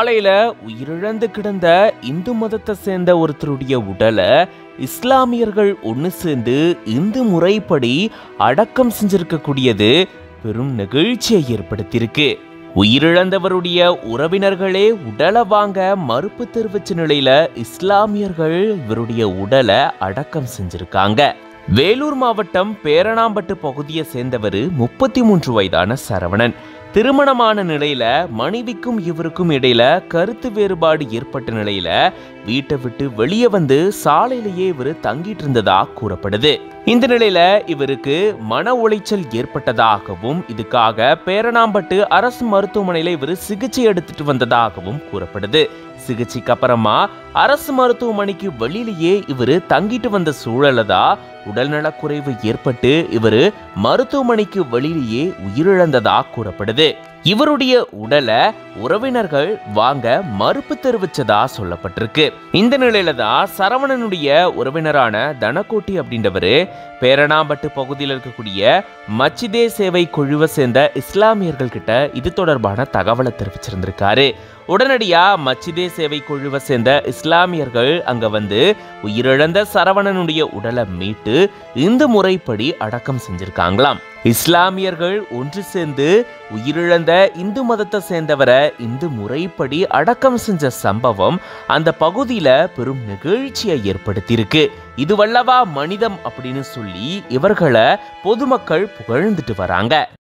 சாலையில உயிரிழந்து கிடந்த இந்து மதத்தை சேர்ந்த ஒருத்தருடைய உடலை இஸ்லாமியர்கள் ஒன்று சேர்ந்து இந்து முறைப்படி அடக்கம் செஞ்சிருக்கக்கூடியது பெரும் நெகிழ்ச்சியை ஏற்படுத்தியிருக்கு உயிரிழந்தவருடைய உறவினர்களே உடலை வாங்க மறுப்பு தெரிவிச்ச நிலையில இஸ்லாமியர்கள் இவருடைய உடலை அடக்கம் செஞ்சிருக்காங்க வேலூர் மாவட்டம் பேரணாம்பட்டு பகுதியை சேர்ந்தவர் முப்பத்தி மூன்று வயதான சரவணன் திருமணமான நிலையில மனைவிக்கும் இவருக்கும் இடையில கருத்து வேறுபாடு ஏற்பட்ட நிலையில வீட்டை விட்டு வெளியே வந்து சாலையிலேயே இவர் தங்கிட்டு இருந்ததா கூறப்படுது இந்த நிலையில இவருக்கு மன உளைச்சல் ஏற்பட்டதாகவும் இதுக்காக பேரணாம்பட்டு அரசு மருத்துவமனையில இவர் சிகிச்சை எடுத்துட்டு வந்ததாகவும் கூறப்படுது சிகிச்சைக்கு அப்புறமா அரசு மருத்துவமனைக்கு வெளியிலேயே இவர் தங்கிட்டு வந்த சூழல தான் உடல்நலக்குறைவு ஏற்பட்டு இவர் மருத்துவமனைக்கு வெளியிலேயே உயிரிழந்ததா கூறப்படுது இவருடைய உடலை உறவினர்கள் வாங்க மறுப்பு தெரிவிச்சதா சொல்லப்பட்டிருக்கு இந்த நிலையில தான் சரவணனுடைய உறவினரான தனக்கோட்டி அப்படின்றவரு பேரணாம்பட்டு பகுதியில் இருக்கக்கூடிய மச்சிதே சேவை குழுவை சேர்ந்த இஸ்லாமியர்கள் கிட்ட இது தொடர்பான தகவலை தெரிவிச்சிருந்திருக்காரு உடனடியா மச்சிதே சேவை குழுவை சேர்ந்த இஸ்லாமியர்கள் அங்க வந்து உயிரிழந்த சரவணனுடைய உடலை மீட்டு இந்து முறைப்படி அடக்கம் செஞ்சிருக்காங்களாம் இஸ்லாமியர்கள் ஒன்று சேர்ந்து உயிரிழந்த இந்து மதத்தை சேர்ந்தவரை இந்து முறைப்படி அடக்கம் செஞ்ச சம்பவம் அந்த பகுதியில பெரும் நெகிழ்ச்சியை ஏற்படுத்தியிருக்கு இது வல்லவா மனிதம் அப்படின்னு சொல்லி இவர்களை பொதுமக்கள் புகழ்ந்துட்டு வராங்க